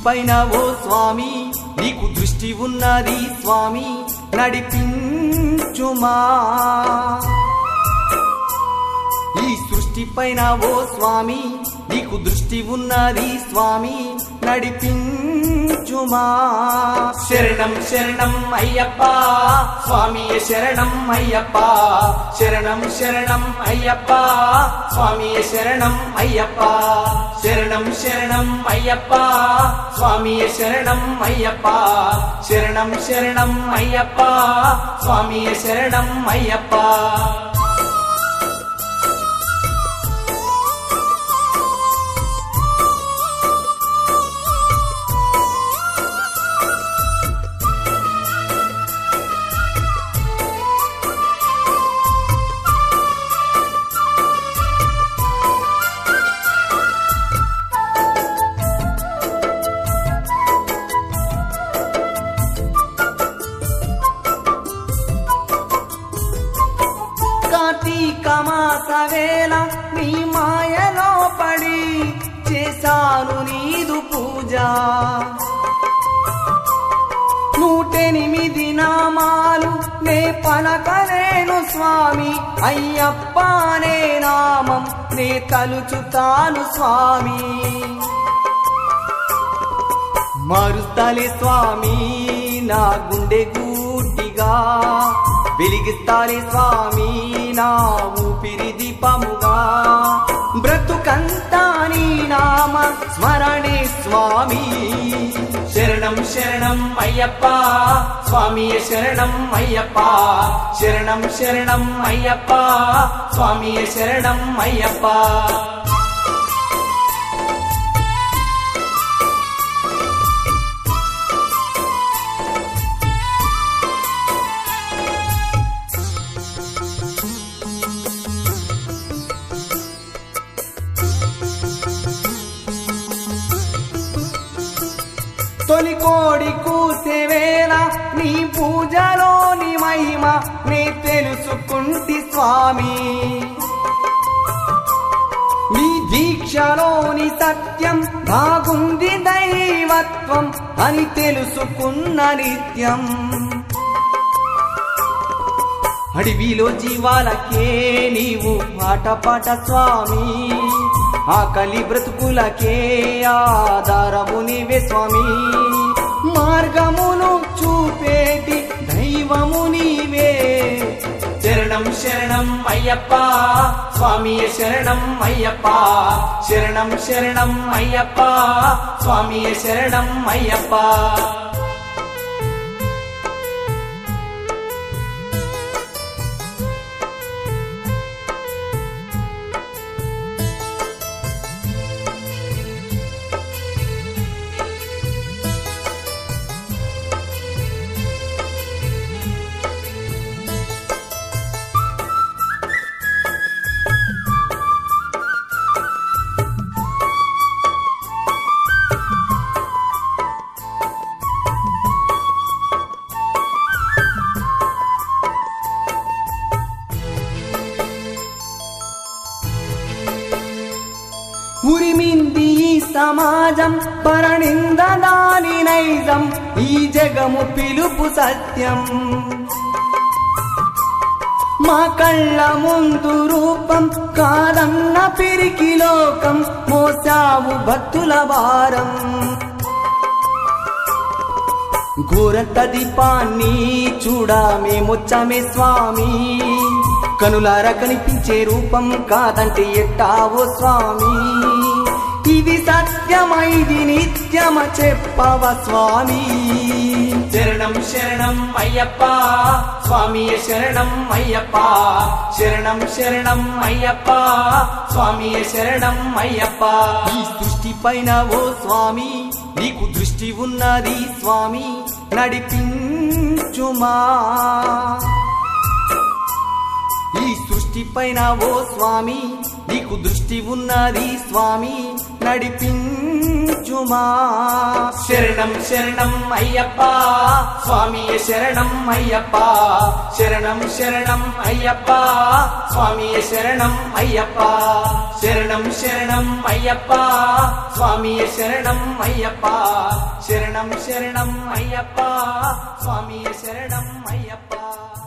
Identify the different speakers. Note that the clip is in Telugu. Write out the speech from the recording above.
Speaker 1: పైన ఓ స్వామి నీకు దృష్టి ఉన్నది స్వామి నడిపించుమా ఈ సృష్టి పైన ఓ స్వామి నీకు దృష్టి ఉన్నది స్వామి నడిపించుమా శరణం శరణం అయ్యప్ప స్వామి శరణం అయ్యప్ప శరణం శరణం అయ్యప్ప స్వామి శరణం అయ్యప్ప శరణం శరణం అయ్యప్ప స్వామి శరణం అయ్యప్ప శరణం శరణం అయ్యప్ప స్వామి శరణం అయ్యప్ప కార్తీక మాస వేళ నీ మాయలో పడి చేశాను నీదు పూజ నూటెనిమిది నామాలు నే పలకలేను స్వామి అయ్యప్ప అనే నామం నే తలుచుతాను స్వామి మారుస్తాలే స్వామి నా గుండె గూటిగా వెలిగిస్తాలే స్వామి నా ఊపిరి దీపముగా బ్రతుకంతా నీ నామ స్మరణే స్వామి శరణం శరణం అయ్యప్ప స్వామి శరణం అయ్యప్ప శరణం శరణం అయ్యప్ప స్వామి శరణం అయ్యప్ప తొలి కోడి కూసే వేళ నీ పూజలోని మహిమ నీ తెలుసుకుంటి స్వామి నీ దీక్షలోని సత్యం బాగుంది దైవత్వం అని తెలుసుకున్న నిత్యం అడవిలో జీవాలకే నీవు పాట పాట స్వామి ఆకలి బ్రతుకులకే ఆధారము నీవే స్వామి మార్గమును చూపేటి దైవము నీవే శరణం శరణం అయ్యప్ప స్వామి శరణం అయ్యప్ప శరణం శరణం అయ్యప్ప స్వామి శరణం అయ్యప్ప ఉరిమింది ఈ సమాజం పరనింద దాని నైజం ఈ జగము పిలుపు సత్యం మా కళ్ళ ముందు రూపం కాదన్న పిరికి లోకం మోసావు భక్తుల భారం ఘోరంత దీపాన్ని చూడా మేమొచ్చామే స్వామి కనులార కనిపించే రూపం కాదంటే ఎట్టావో స్వామి ఇది సత్యమైది నిత్యమ చెప్పవ స్వామి శరణం శరణం అయ్యప్ప స్వామి శరణం అయ్యప్ప శరణం శరణం అయ్యప్ప స్వామి శరణం అయ్యప్ప ఈ సృష్టి పైన ఓ స్వామి నీకు దృష్టి ఉన్నది స్వామి నడిపించుమా ఈ సృష్టి పైన ఓ స్వామి నీకు దృష్టి ఉన్నది స్వామి నడిపించుమా శరణం శరణం అయ్యప్ప స్వామి శరణం అయ్యప్ప శరణం శరణం అయ్యప్ప స్వామి శరణం అయ్యప్ప శరణం శరణం అయ్యప్ప స్వామియ శరణం అయ్యప్ప శరణం శరణం అయ్యప్ప స్వామియ శరణం అయ్యప్ప